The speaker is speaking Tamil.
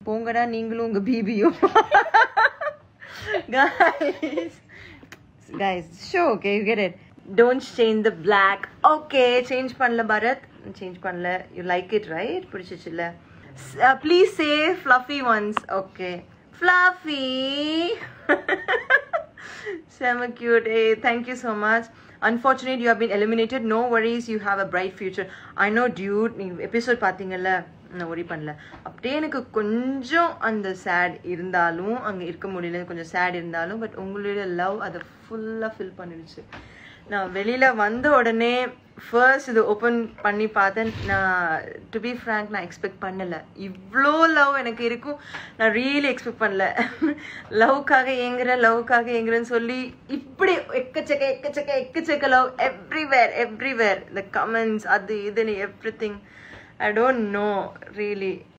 போங்கடா நீங்களும் உங்க பிபியும் guys guys show okay you get it don't change the black okay change பண்ணல பரத் change பண்ணல you like it right பிடிச்சிச்சுல uh, please say fluffy ones okay fluffy Sema cute. Hey, thank you so much. Unfortunately, you have been eliminated. No worries. You have a bright future. I know, dude. நீங்க எபிசோட் பார்த்தீங்கல்ல நான் ஒரி பண்ணல அப்படியே எனக்கு கொஞ்சம் அந்த சேட் இருந்தாலும் அங்கே இருக்க முடியல கொஞ்சம் சேட் இருந்தாலும் பட் உங்களுடைய லவ் அதை ஃபுல்லாக ஃபில் பண்ணிடுச்சு நான் வெளியில் வந்த உடனே ஃபர்ஸ்ட் இது ஓப்பன் பண்ணி பார்த்தேன் நான் டு பி ஃப்ரேங்க் நான் எக்ஸ்பெக்ட் பண்ணலை இவ்வளோ லவ் எனக்கு இருக்கும் நான் ரியலி எக்ஸ்பெக்ட் பண்ணல லவ்க்காக ஏங்குறேன் லவ்க்காக ஏங்குறேன்னு சொல்லி இப்படி எக்கச்சக்க எக்கச்சக்க எக்கச்சக்க லவ் எவ்ரிவேர் எவ்ரிவேர் இந்த கமெண்ட்ஸ் அது இதுன்னு everything I don't know really